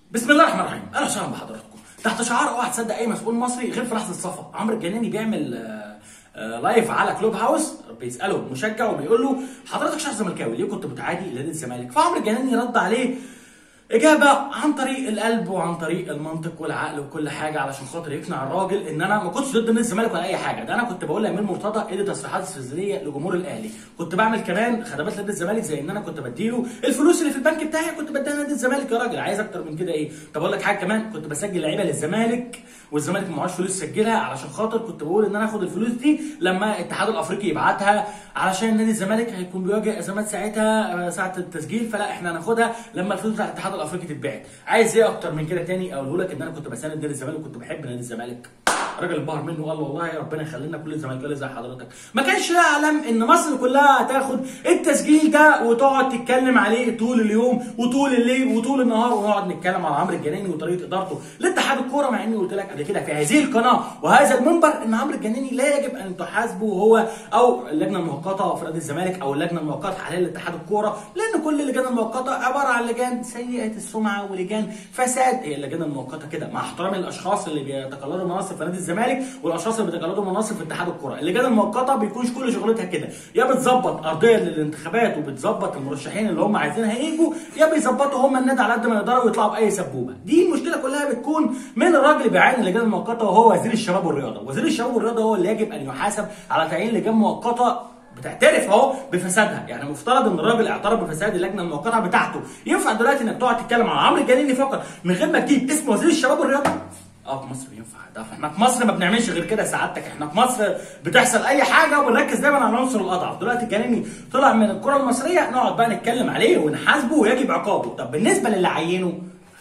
بسم الله الرحمن الرحيم اهلا وسهلا بحضراتكم تحت شعار اوعى تصدق اي مسؤول مصري غير في لحظه صفا عمرو الجناني بيعمل آه، آه، لايف على كلوب هاوس بيساله مشجع وبيقول له حضرتك شخص زملكاوي ليه كنت بتعادي لنادي الزمالك فعمرو الجناني رد عليه إجابة عن طريق القلب وعن طريق المنطق والعقل وكل حاجة علشان خاطر يقنع الراجل إن أنا ما كنتش ضد نادي الزمالك ولا أي حاجة، ده أنا كنت بقول لأمير مرتضى إدي تصريحات استفزازية لجمهور الأهلي، كنت بعمل كمان خدمات نادي الزمالك زي إن أنا كنت بديله الفلوس اللي في البنك بتاعي كنت بديها نادي الزمالك يا راجل، عايز أكتر من كده إيه؟ طب أقول لك حاجة كمان كنت بسجل لعيبة للزمالك والزمالك ما معهوش فلوس يسجلها علشان خاطر كنت بقول إن أنا آخد الفلوس دي لما الاتحاد الأفريقي يبعتها علشان نادي الزمالك هيكون بيواجه أزمات ساعتها آه، ساعة التسجيل فلا إحنا هناخدها لما الفلوس بتاع الاتحاد الأفريقي تتبعت. عايز ايه اكتر من كده تاني اقوله لك ان انا كنت بساند نادي الزمالك وكنت بحب نادي الزمالك الراجل انبهر منه وقال والله يا ربنا يخلينا كل الزمالكاويه زي حضرتك ما كانش يعلم ان مصر كلها هتاخد التسجيل ده وتقعد تتكلم عليه طول اليوم وطول الليل وطول النهار ونقعد نتكلم على عمرو الجناني وطريقه ادارته لاتحاد الكوره مع اني قلت لك قبل كده في هذه القناه وهذا المنبر ان عمرو الجناني لا يجب ان تحاسبه هو او اللجنه المؤقته في نادي الزمالك او اللجنه المؤقته حاليا لاتحاد الكوره لان كل اللجان المؤقته عباره عن لجان سيئه السمعه ولجان فساد هي اللجان المؤقته كده مع احترامي الاشخاص اللي بيتقلدوا مناصب في نادي الزمالك والاشخاص اللي بيتقلدوا مناصب في اتحاد الكوره اللجان المؤقته بيكونش كل شغلتها كده يا بتظبط ارضيه للانتخابات وبتظبط المرشحين اللي هم عايزينها يجوا يا بيظبطوا هم النادي على قد ما يقدروا ويطلعوا باي سبوبه دي المشكله كلها بتكون من الراجل اللي بيعين اللجان المؤقته وهو وزير الشباب والرياضه وزير الشباب والرياضه هو اللي يجب ان يحاسب على تعيين لجان مؤقته بتعترف اهو بفسادها يعني مفترض ان الراجل اعترف بفساد اللجنه المؤقته بتاعته ينفع دلوقتي انك تقعد تتكلم على عمرو الجليلي فقط من غير ما تجيب اسم وزير الشباب والرياضه اه في مصر ينفع ده احنا في مصر ما بنعملش غير كده سعادتك احنا في مصر بتحصل اي حاجه وبنركز دايما على العنصر الاضعف دلوقتي الجناني طلع من الكره المصريه نقعد بقى نتكلم عليه ونحاسبه ويجب عقابه طب بالنسبه للي عينه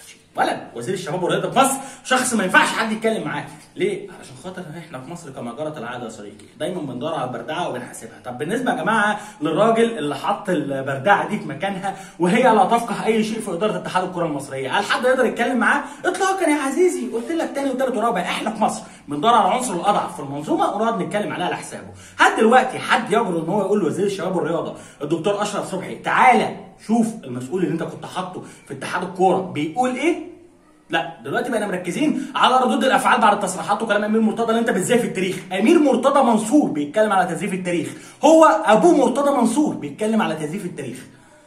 ولد وزير الشباب والرياضه في مصر شخص ما ينفعش حد يتكلم معاه ليه علشان خاطر احنا في مصر كما جرت العاده يا صديقي دايما بندور على البردعه وبنحاسبها طب بالنسبه يا جماعه للراجل اللي حط البردعه دي في مكانها وهي لا تفقه اي شيء في اداره اتحاد الكره المصريه هل حد يقدر يتكلم معاه اطلاقا يا عزيزي قلت لك تاني وتالت ورابع احنا في مصر بندور على العنصر الاضعف في المنظومه ونقعد نتكلم عليه على حسابه هل دلوقتي حد يجرؤ ان هو يقول لوزير الشباب والرياضه الدكتور اشرف صبحي تعالى شوف المسؤول اللي انت كنت حاطه في اتحاد الكوره بيقول ايه لا دلوقتي بقينا مركزين على ردود الافعال بعد التصريحات وكلام امير مرتضى اللي انت بتزيف التاريخ امير مرتضى منصور بيتكلم على تزييف التاريخ هو ابوه مرتضى منصور بيتكلم على تزييف التاريخ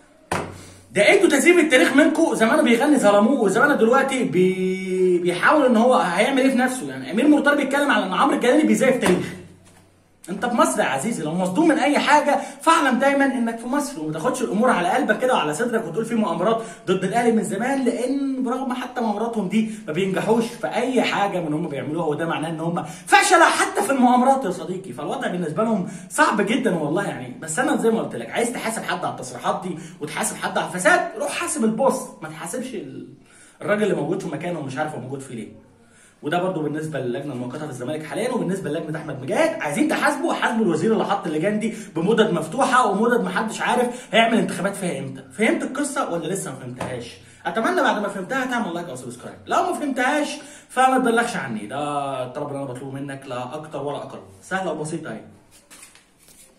ده انتوا تزييف التاريخ منكم زمانه بيغني ظلموه وزمانه دلوقتي بي... بيحاول ان هو هيعمل ايه في نفسه يعني امير مرتضى بيتكلم على ان عمرو الجلالي بيزيف تاريخ انت في مصر يا عزيزي لو مصدوم من اي حاجه فاعلم دايما انك في مصر وما تاخدش الامور على قلبك كده وعلى صدرك وتقول في مؤامرات ضد الاهلي من زمان لان برغم حتى مؤامراتهم دي ما بينجحوش في اي حاجه من هم بيعملوها وده معناه ان هم فشله حتى في المؤامرات يا صديقي فالوضع بالنسبه لهم صعب جدا والله يعني بس انا زي ما قلت لك عايز تحاسب حد على التصريحات دي وتحاسب حد على الفساد روح حاسب البوس ما تحاسبش ال- الراجل اللي موجود في مكانه ومش عارف هو موجود فيه ليه وده برضو بالنسبه للجنه المؤقته في الزمالك حاليا وبالنسبه للجنه احمد مجاهد عايزين تحاسبوا حاسبوا الوزير اللي حط اللجان دي بمدد مفتوحه ومدد محدش عارف هيعمل انتخابات فيها امتى فهمت القصه ولا لسه ما فهمتهاش اتمنى بعد ما فهمتها تعمل لايك او سبسكرايب لو ما فهمتهاش فما تبلغش عني ده الطلب اللي انا بطلبه منك لا اكتر ولا اقل سهله وبسيطه اهي